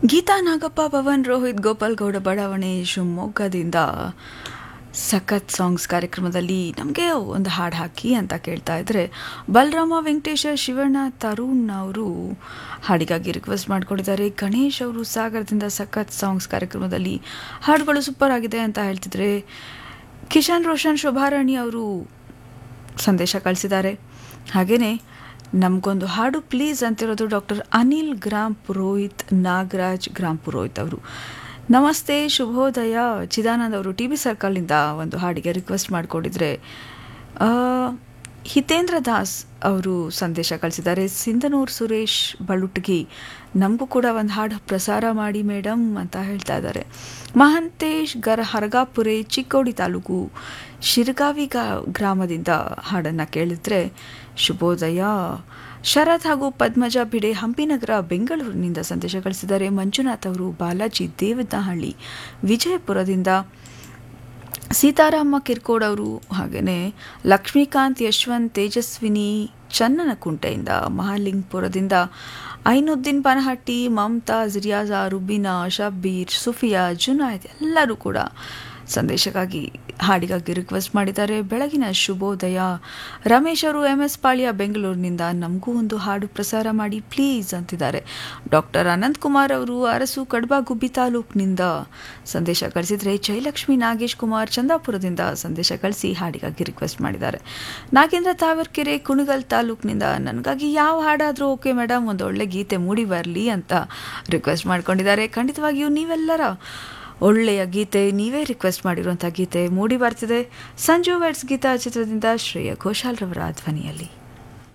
ಗೀತಾ ನಾಗಪ್ಪ ಪವನ್ ರೋಹಿತ್ ಗೋಪಾಲ್ ಗೌಡ ಬಡಾವಣೆ ಶಿವಮೊಗ್ಗದಿಂದ ಸಖತ್ ಸಾಂಗ್ಸ್ ಕಾರ್ಯಕ್ರಮದಲ್ಲಿ ನಮಗೆ ಒಂದು ಹಾಡು ಹಾಕಿ ಅಂತ ಕೇಳ್ತಾ ಇದ್ರೆ ಬಲರಾಮ ವೆಂಕಟೇಶ ಶಿವಣ್ಣ ತರುಣ್ ಅವರು ಹಾಡಿಗಾಗಿ ರಿಕ್ವೆಸ್ಟ್ ಮಾಡ್ಕೊಂಡಿದ್ದಾರೆ ಗಣೇಶ್ ಅವರು ಸಾಗರದಿಂದ ಸಖತ್ ಸಾಂಗ್ಸ್ ಕಾರ್ಯಕ್ರಮದಲ್ಲಿ ಹಾಡುಗಳು ಸೂಪರ್ ಆಗಿದೆ ಅಂತ ಹೇಳ್ತಿದ್ರೆ ಕಿಶನ್ ರೋಷನ್ ಶೋಭಾರಾಣಿ ಅವರು ಸಂದೇಶ ಕಳಿಸಿದ್ದಾರೆ ಹಾಗೆಯೇ ನಮಗೊಂದು ಹಾಡು ಪ್ಲೀಸ್ ಅಂತಿರೋದು doctor Anil Grampurohit Nagaraj Grampurohit ಅವರು ನಮಸ್ತೆ ಶುಭೋದಯ ಚಿದಾನಂದ್ ಅವರು ಟಿ ಬಿ ಸರ್ಕಲ್ನಿಂದ ಒಂದು ಹಾಡಿಗೆ ರಿಕ್ವೆಸ್ಟ್ ಮಾಡಿಕೊಂಡಿದ್ರೆ ಹಿತೇಂದ್ರ ದಾಸ್ ಅವರು ಸಂದೇಶ ಕಳಿಸಿದ್ದಾರೆ ಸಿಂಧನೂರ್ ಸುರೇಶ್ ಬಳುಟ್ಗಿ ನಮಗೂ ಕೂಡ ಒಂದು ಹಾಡು ಪ್ರಸಾರ ಮಾಡಿ ಮೇಡಮ್ ಅಂತ ಹೇಳ್ತಾ ಇದ್ದಾರೆ ಮಹಂತೇಶ್ ಗರ ಹರಗಾಪುರೆ ಚಿಕ್ಕೋಡಿ ತಾಲೂಕು ಶಿರಗಾವಿ ಗ್ರಾಮದಿಂದ ಹಾಡನ್ನು ಕೇಳಿದ್ರೆ ಶುಭೋದಯ ಶರತ್ ಹಾಗೂ ಪದ್ಮಜ ಭಿಡೆ ಹಂಪಿನಗರ ಬೆಂಗಳೂರಿನಿಂದ ಸಂದೇಶ ಕಳಿಸಿದ್ದಾರೆ ಮಂಜುನಾಥ್ ಅವರು ಬಾಲಾಜಿ ದೇವದಹಳ್ಳಿ ವಿಜಯಪುರದಿಂದ ಸೀತಾರಾಮ ಕಿರ್ಕೋಡ್ ಅವರು ಹಾಗೆಯೇ ಲಕ್ಷ್ಮೀಕಾಂತ್ ಯಶವಂತ್ ತೇಜಸ್ವಿನಿ ಚನ್ನನಕುಂಟೆಯಿಂದ ಮಹಾಲಿಂಗಪುರದಿಂದ ಐನುದ್ದೀನ್ ಪನಹಟ್ಟಿ ಮಮತಾಜ್ ರಿಯಾಜಾ ರುಬಿನಾ ಶಬ್ಬೀರ್ ಸುಫಿಯಾ ಜುನಾಯ್ದ್ ಎಲ್ಲರೂ ಕೂಡ ಸಂದೇಶಕ್ಕಾಗಿ ಹಾಡಿಗಾಗಿ ರಿಕ್ವೆಸ್ಟ್ ಮಾಡಿದ್ದಾರೆ ಬೆಳಗಿನ ಶುಭೋದಯ ರಮೇಶ್ ಅವರು ಎಂ ಎಸ್ ಪಾಳ್ಯ ಬೆಂಗಳೂರಿನಿಂದ ನಮಗೂ ಒಂದು ಹಾಡು ಪ್ರಸಾರ ಮಾಡಿ ಪ್ಲೀಸ್ ಅಂತಿದ್ದಾರೆ ಡಾಕ್ಟರ್ ಅನಂತ್ ಕುಮಾರ್ ಅವರು ಅರಸು ಕಡ್ಬಾ ಗುಬ್ಬಿ ತಾಲೂಕಿನಿಂದ ಸಂದೇಶ ಕಳಿಸಿದರೆ ಜಯಲಕ್ಷ್ಮಿ ನಾಗೇಶ್ ಕುಮಾರ್ ಚಂದಾಪುರದಿಂದ ಸಂದೇಶ ಕಳಿಸಿ ಹಾಡಿಗಾಗಿ ರಿಕ್ವೆಸ್ಟ್ ಮಾಡಿದ್ದಾರೆ ನಾಗೇಂದ್ರ ತಾವರ್ಕೆರೆ ಕುಣಗಲ್ ತಾಲೂಕಿನಿಂದ ನನಗಾಗಿ ಯಾವ ಹಾಡಾದರೂ ಓಕೆ ಮೇಡಮ್ ಒಂದು ಒಳ್ಳೆ ಗೀತೆ ಮೂಡಿ ಬರಲಿ ಅಂತ ರಿಕ್ವೆಸ್ಟ್ ಮಾಡ್ಕೊಂಡಿದ್ದಾರೆ ಖಂಡಿತವಾಗಿಯೂ ನೀವೆಲ್ಲರ ಒಳ್ಳೆಯ ಗೀತೆ ನೀವೇ ರಿಕ್ವೆಸ್ಟ್ ಮಾಡಿರುವಂಥ ಗೀತೆ ಮೂಡಿ ಬರ್ತಿದೆ ಸಂಜು ವೆಡ್ಸ್ ಗೀತಾ ಚಿತ್ರದಿಂದ ಶ್ರೇಯ ಘೋಷಾಲ್ ರವರ ಧ್ವನಿಯಲ್ಲಿ